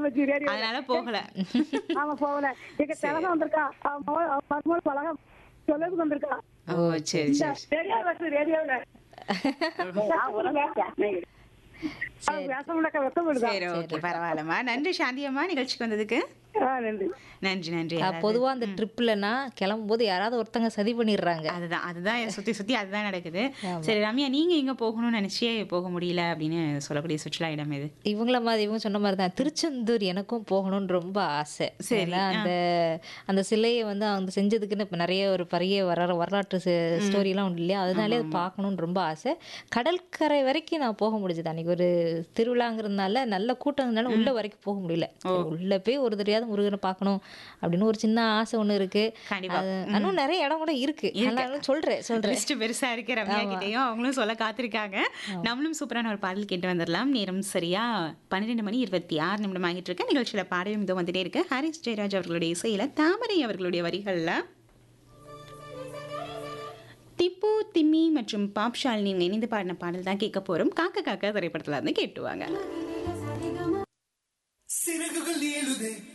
Time வச்சு radio அதனால போகல ஆமா போகல எங்க திலகம் வந்திருக்கா அவன் மகள் அவன் மருமகள் பழகம் சொல்லதுக்கு வந்திருக்கா ஓ சரி சரி ரேடியோ வச்சு ரேடியோல பேச முடியாக்க வெக்கம் விடுதா சரி ஓகே பரவாயில்லம்மா நன்றி சாந்தியம்மா நிகழ்ச்சிக்கு வந்ததுக்கு ஆ, நன்றி நன்றி நன்றி அஹ், பொதுவா அந்த ட்ரிப்லனா கிளம்பும் போது யாராவது ஒருத்தங்க சதி பண்ணிடுறாங்க அதுதான் அதுதான் சுத்தி சுத்தி அதுதான் நடக்குது சரி ரம்யா நீங்க எங்க போகணும்னு நினைச்சே போக முடியல அப்படின்னு சொல்லக்கூடிய சுற்றுலா இடம் இது இவங்கள மாதிரி இவங்க சொன்ன மாதிரி தான் திருச்செந்தூர் எனக்கும் போகணும்னு ரொம்ப ஆசை சரி, ஏன்னா அந்த அந்த சிலையை வந்து அவங்க செஞ்சதுக்குன்னு இப்போ நிறைய ஒரு பெரிய வர வரலாற்று ஸ்டோரிலாம் உண்டு இல்லையா அதனாலே அது பார்க்கணும்னு ரொம்ப ஆசை கடற்கரை வரைக்கும் நான் போக முடிஞ்சது அன்னைக்கு ஒரு திருவிழாங்கிறதுனால நல்ல கூட்டம் இருந்தாலும் உள்ள வரைக்கும் போக முடியல சரி, உள்ள போய் ஒரு தெரியாத முருகனை பார்க்கணும் அப்படின்னு ஒரு சின்ன ஆசை ஒன்று இருக்கு கண்டிப்பா. அது இன்னும் நிறைய இடம் கூட இருக்கு ஆனாலும் சொல்றேன் சொல்றேன் லிஸ்ட் பெருசா இருக்கு ரம்யா கிட்டயும் அவங்களும் சொல்ல காத்திருக்காங்க நம்மளும் சூப்பரான ஒரு பாடல் கேட்டு வந்துடலாம் நேரம் சரியா பன்னிரெண்டு மணி இருபத்தி ஆறு நிமிடம் ஆகிட்டு இருக்கு நிகழ்ச்சியில பாடவும் இதோ வந்துட்டே இருக்கு ஹாரிஸ் ஜெயராஜ் அவர்களுடைய இசையில தாமரை அவர்களுடைய வரிகள்ல திப்பு திம்மி மற்றும் பாப்ஷாலினி இவங்க இணைந்து பாடின பாடல் தான் கேட்க போறோம் காக்க காக்க திரைப்படத்துல இருந்து கேட்டுவாங்க சிறகுகள் ஏழுதே